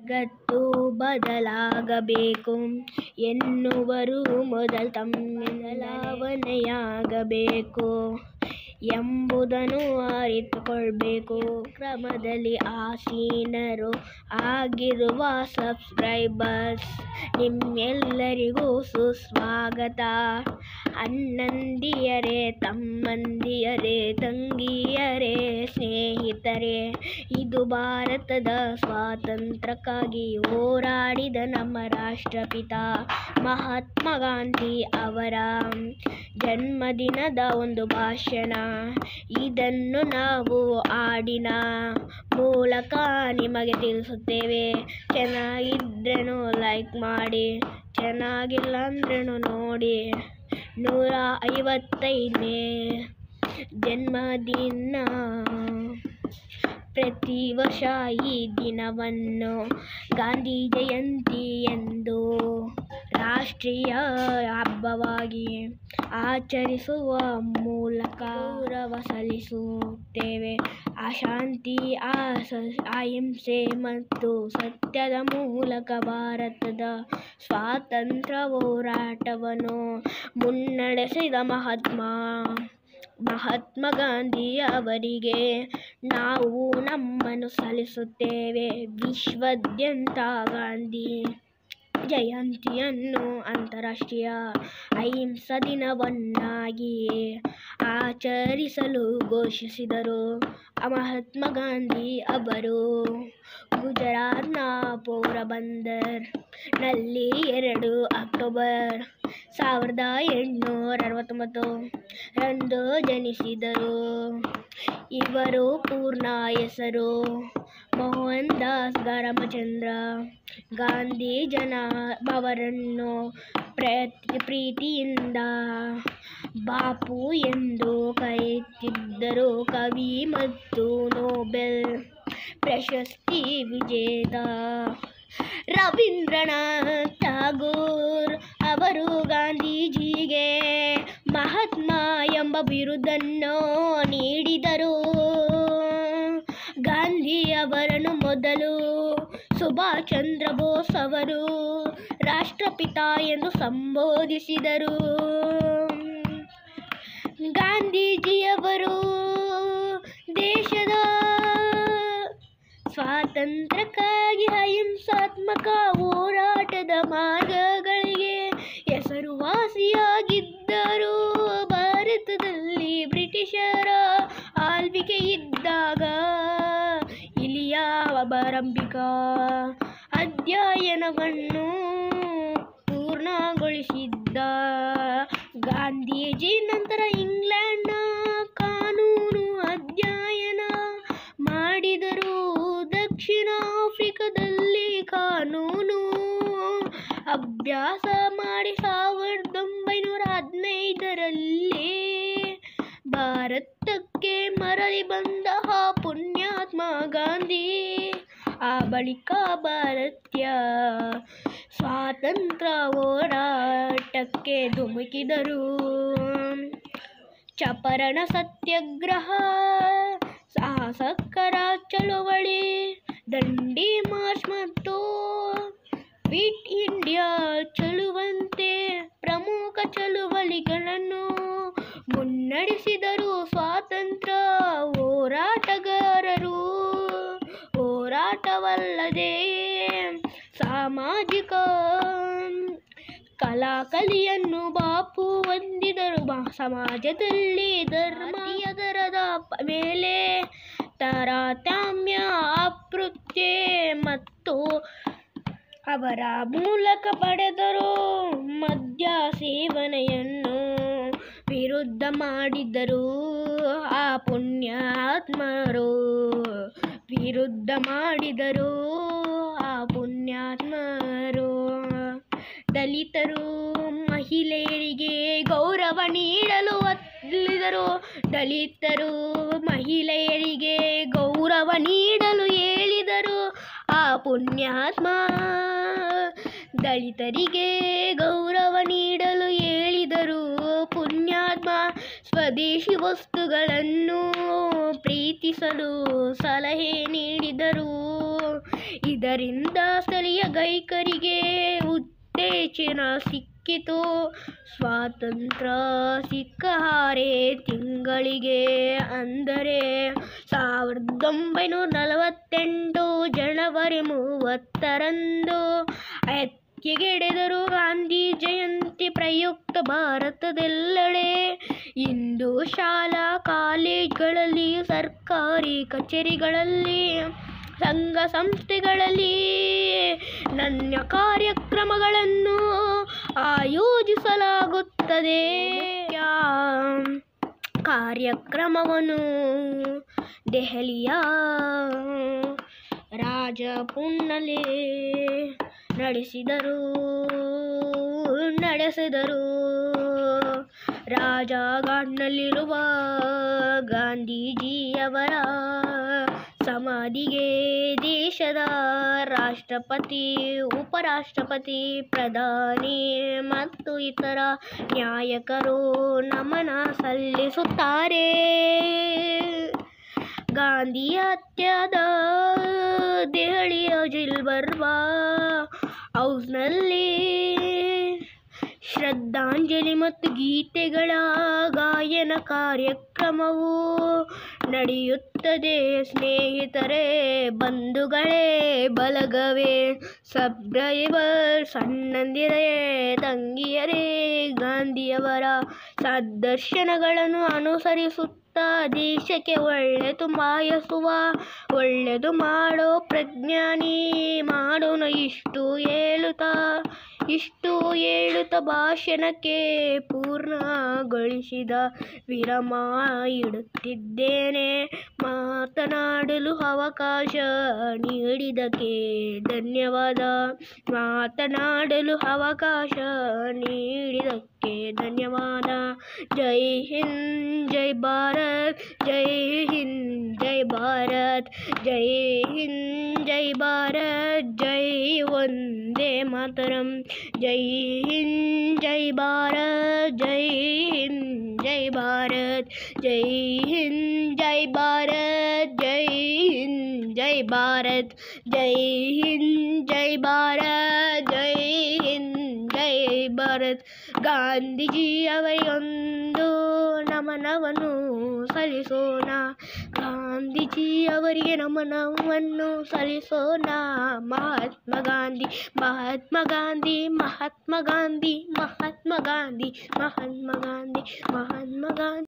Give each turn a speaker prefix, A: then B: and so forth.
A: ಜಗತ್ತು ಬದಲಾಗಬೇಕು ಎನ್ನುವರು ಮೊದಲು ತಮ್ಮಿಂದಲಾವಣೆಯಾಗಬೇಕು ಎಂಬುದನ್ನು ಅರಿತುಕೊಳ್ಬೇಕು ಕ್ರಮದಲ್ಲಿ ಆಸೀನರು ಆಗಿರುವ ಸಬ್ಸ್ಕ್ರೈಬರ್ಸ್ ನಿಮ್ಮೆಲ್ಲರಿಗೂ ಸುಸ್ವಾಗತ ಅಣ್ಣಂದಿಯರೇ ತಮ್ಮಂದಿಯರೇ ತಂಗಿಯರೇ ಸ್ನೇಹಿತರೆ ಇದು ಭಾರತದ ಸ್ವಾತಂತ್ರ್ಯಕ್ಕಾಗಿ ಹೋರಾಡಿದ ನಮ್ಮ ರಾಷ್ಟ್ರಪಿತ ಮಹಾತ್ಮ ಗಾಂಧಿ ಅವರ ಜನ್ಮದಿನದ ಒಂದು ಭಾಷಣ ಇದನ್ನು ನಾವು ಹಾಡಿನ ಮೂಲಕ ನಿಮಗೆ ತಿಳಿಸುತ್ತೇವೆ ಚೆನ್ನಾಗಿದ್ರೇನು ಲೈಕ್ ಮಾಡಿ ಚೆನ್ನಾಗಿಲ್ಲ ಅಂದ್ರೇನು ನೋಡಿ ನೂರ ಐವತ್ತೈದನೇ ಜನ್ಮದಿನ ಪ್ರತಿ ವರ್ಷ ಈ ದಿನವನ್ನು ಗಾಂಧಿ ಜಯಂತಿ ಎಂದು ರಾಷ್ಟ್ರೀಯ ಹಬ್ಬವಾಗಿ ಆಚರಿಸುವ ಮೂಲಕ ಗೌರವ ಸಲ್ಲಿಸುತ್ತೇವೆ ಅಶಾಂತಿ ಅಸ ಅಹಿಂಸೆ ಮತ್ತು ಸತ್ಯದ ಮೂಲಕ ಭಾರತದ ಸ್ವಾತಂತ್ರ್ಯ ಹೋರಾಟವನ್ನು ಮುನ್ನಡೆಸಿದ ಮಹಾತ್ಮ ಮಹಾತ್ಮ ಗಾಂಧಿ ಅವರಿಗೆ ನಾವು ನಮ್ಮನ್ನು ಸಲ್ಲಿಸುತ್ತೇವೆ ವಿಶ್ವಾದ್ಯಂತ ಗಾಂಧಿ ಜಯಂತಿಯನ್ನು ಅಂತಾರಾಷ್ಟ್ರೀಯ ಅಹಿಂಸಾ ದಿನವನ್ನಾಗಿ ಆಚರಿಸಲು ಘೋಷಿಸಿದರು ಮಹಾತ್ಮ ಗಾಂಧಿ ಅವರು ಗುಜರಾತ್ನ ಪೋರಬಂದರ್ನಲ್ಲಿ ಎರಡು ಅಕ್ಟೋಬರ್ ಸಾವಿರದ ಎಂಟುನೂರ ಅರವತ್ತೊಂಬತ್ತು ರಂದು ಜನಿಸಿದರು ಇವರು ಪೂರ್ಣ ಹೆಸರು ಮೋಹನ್ ದಾಸ್ ಕರಮಚಂದ್ರ ಗಾಂಧಿ ಜನ ಅವರನ್ನು ಪ್ರತಿ ಪ್ರೀತಿಯಿಂದ ಬಾಪು ಎಂದು ಕರೆಯುತ್ತಿದ್ದರು ಕವಿ ಮತ್ತು ನೊಬೆಲ್ ಪ್ರಶಸ್ತಿ ವಿಜೇತ ರವೀಂದ್ರನಾಥ್ ಟಾಗೋರ್ ಅವರು ಗಾಂಧೀಜಿಗೆ ಮಹಾತ್ಮ ಎಂಬ ಬಿರುದನ್ನು ನೀಡಿದರು ಗಾಂಧಿ ಅವರನ್ನು ಮೊದಲು ಸುಭಾಷ್ ಚಂದ್ರ ಬೋಸ್ ಅವರು ರಾಷ್ಟ್ರಪಿತ ಎಂದು ಸಂಬೋಧಿಸಿದರು ಗಾಂಧೀಜಿಯವರು ದೇಶದ ಸ್ವಾತಂತ್ರ್ಯಕ್ಕಾಗಿ ಅಹಿಂಸಾತ್ಮಕ ಹೋರಾಟದ ಮಾರ್ಗಗಳಿಗೆ ಹೆಸರುವಾಸಿಯಾಗಿದ್ದರು ಭಾರತದಲ್ಲಿ ಬ್ರಿಟಿಷರ ಆಳ್ವಿಕೆ ಇದ್ದಾಗ ಇಲಿಯ ಆರಂಭಿಕ ಅಧ್ಯಯನವನ್ನು ಪೂರ್ಣಗೊಳಿಸಿದ್ದ ಗಾಂಧೀಜಿ ನಂತರ ಇಂಗ್ಲೆಂಡ್ನ ಕಾನೂನು ಅಧ್ಯಯನ ಮಾಡಿದರು ದಕ್ಷಿಣ ಆಫ್ರಿಕಾದಲ್ಲಿ ಕಾನೂನು ಅಭ್ಯಾಸ ಮಾಡಿ ಸಾವಿರದ ಒಂಬೈನೂರ ಹದಿನೈದರಲ್ಲಿ ಭಾರತಕ್ಕೆ ಮರಳಿ ಬಂದ ಆ ಪುಣ್ಯಾತ್ಮ ಗಾಂಧಿ ಆ ಬಳಿಕ ಭಾರತೀಯ ಸ್ವಾತಂತ್ರ್ಯ ಹೋರಾಟಕ್ಕೆ ಧುಮುಕಿದರು ಚಪರಣ ಸತ್ಯಾಗ್ರಹ ಸಾಹಸಕರ ಚಳುವಳಿ ದಂಡಿ ಮಾರ್ಚ್ ಮತ್ತು ಕ್ವಿಟ್ ಇಂಡಿಯಾ ಚಳುವಂತೆ ಪ್ರಮುಖ ಚಳುವಳಿಗಳನ್ನು ಮುನ್ನಡೆಸಿದರು ಸ್ವಾತಂತ್ರ್ಯ ಹೋರಾಟಗಾರರು ಹೋರಾಟವಲ್ಲದೆ ಸಾಮಾಜಿಕ ಕಲಾಕಲಿಯನ್ನು ಬಾಪು ಹೊಂದಿದರು ಬಾ- ಸಮಾಜದಲ್ಲಿ ಧರ್ಮೀಯದರದ ಪ- ಮೇಲೆ ತಾರತಮ್ಯ ಅಪೃತ್ಯೆ ಮತ್ತು ಅವರ ಮೂಲಕ ಪಡೆದರು ಮದ್ಯ ಸೇವನೆಯನ್ನು ವಿರುದ್ಧ ಮಾಡಿದರು ಆ ಪುಣ್ಯಾತ್ಮರು ವಿರುದ್ಧ ಮಾಡಿದರು ಆ ಪುಣ್ಯಾತ್ಮರು ದಲಿತರು ಮಹಿಳೆಯರಿಗೆ ಗೌರವ ನೀಡಲು ಒಲಿದರು ದಲಿತರು ಮಹಿಳೆಯರಿಗೆ ಗೌರವ ನೀಡಲು ಹೇಳಿದರು ಆ ಪುಣ್ಯಾತ್ಮ ದಲಿತರಿಗೆ ಗೌರವ ನೀಡಲು ಹೇಳಿದರು ಪುಣ್ಯಾತ್ಮ ಸ್ವದೇಶಿ ವಸ್ತುಗಳನ್ನು ಪ್ರೀತಿಸಲು ಸಲಹೆ ನೀಡಿದರು ಇದರಿಂದ ಸ್ಥಳೀಯ ಗೈಕರಿಗೆ ಉತ್ತೇಜನ ಸಿಕ್ಕಿತು ಸ್ವಾತಂತ್ರ್ಯ ಸಿಕ್ಕ ಆರೇ ತಿಂಗಳಿಗೆ ಅಂದರೆ ಸಾವಿರದ ಒಂಬೈನೂರ ನಲವತ್ತೆಂಟು ಜನವರಿ ಮೂವತ್ತರಂದು ಎತ್ತಿಗೆಡೆದರು ಗಾಂಧಿ ಜಯಂತಿ ಪ್ರಯುಕ್ತ ಭಾರತದೆಲ್ಲೆಡೆ ಇಂದು ಶಾಲಾ ಕಾಲೇಜ್ಗಳಲ್ಲಿ ಸರ್ಕಾರಿ ಕಚೇರಿಗಳಲ್ಲಿ ಸಂಘ ಸಂಸ್ಥೆಗಳಲ್ಲಿ ನನ್ನ ಕಾರ್ಯಕ್ರಮಗಳನ್ನು ಆಯೋಜಿಸಲಾಗುತ್ತದೆ ಯಾ- ಕಾರ್ಯಕ್ರಮವನ್ನು ದೆಹಲಿಯ ರಾಜಪುಣ್ಣಲೆ ನಡೆಸಿದರು ನಡೆಸಿದರು ರಾಜಘಾಟ್ನಲ್ಲಿರುವ ಗಾಂಧೀಜಿಯವರ ಸಮಾಧಿಗೆ ದೇಶದ ರಾಷ್ಟ್ರಪತಿ ಉಪರಾಷ್ಟ್ರಪತಿ ಪ್ರಧಾನಿ ಮತ್ತು ಇತರ ನಾಯಕರು ನಮನ ಸಲ್ಲಿಸುತ್ತಾರೆ ಗಾಂಧಿ ಹತ್ಯಾದ ದೆಹಲಿಯ ಜಿಲ್ಬರ್ವಾ ಹೌಸ್ನಲ್ಲಿ ಶ್ರದ್ಧಾಂಜಲಿ ಮತ್ತು ಗೀತೆಗಳ ಗಾಯನ ಕಾರ್ಯಕ್ರಮವು ನಡೆಯುತ್ತದೆ ಸ್ನೇಹಿತರೆ ಬಂಧುಗಳೇ ಬಲಗವೇ ಸಬ್ಸ್ಕ್ರೈಬರ್ ಸಣ್ಣಂದಿರೇ ತಂಗಿಯರೇ ಗಾಂಧಿಯವರ ಸದರ್ಶನಗಳನ್ನು ಅನುಸರಿಸುತ್ತಾ ದೇಶಕ್ಕೆ ಒಳ್ಳೆದು ಬಯಸುವ ಒಳ್ಳೆದು ಮಾಡೋ ಪ್ರಜ್ಞಾನಿ ಮಾಡೋಣ ಇಷ್ಟು ಹೇಳುತ್ತಾ ಇಷ್ಟು ಹೇಳುತ್ತಾ ಭಾಷಣಕ್ಕೆ ಪೂರ್ಣಗೊಳಿಸಿದ ವಿರಾಮ ಇಡುತ್ತಿದ್ದೇನೆ ಮಾತನಾಡಲು ಅವಕಾಶ ನೀಡಿದ್ದಕ್ಕೆ ಧನ್ಯವಾದ ಮಾತನಾಡಲು ಅವಕಾಶ ನೀಡಿದ್ದಕ್ಕೆ ಧನ್ಯವಾದ ಜೈ ಹಿಂದ್ ಜೈ ಭಾರತ್ ಜೈ ಹಿಂದ್ ಜೈ ಭಾರತ್ ಜೈ ಹಿಂದ್ ಜೈ ಭಾರತ್ ಜೈ ವಂದೇ ಮಾತರಂ ಜೈ ಹಿಂದ್ ಜೈ ಭಾರತ್ ಜೈ ಹಿಂದ್ ಜೈ ಭಾರತ್ ಜೈ ಹಿಂದ್ ಜೈ ಭಾರತ್ ಜೈ ಹಿಂದ್ ಜೈ ಭಾರತ್ ಜೈ ಹಿಂದ್ ಜೈ ಭಾರತ್ ಜೈ ಹಿಂದ್ ಜೈ ಭಾರತ್ ಗಾಂಧೀಜಿ ಅವರಿಗೊಂದು ನಮನವನ್ನು ಸಲ್ಲಿಸೋಣ ಗಾಂಧೀಜಿ ಅವರಿಗೆ ನಮನವನ್ನು ಸಲ್ಲಿಸೋಣ ಮಹಾತ್ಮ ಗಾಂಧಿ ಮಹಾತ್ಮ ಗಾಂಧಿ ಮಹಾತ್ಮ ಗಾಂಧಿ ಮಹಾತ್ಮ ಗಾಂಧಿ ಮಹಾತ್ಮ ಗಾಂಧಿ ಮಹಾತ್ಮ ಗಾಂಧಿ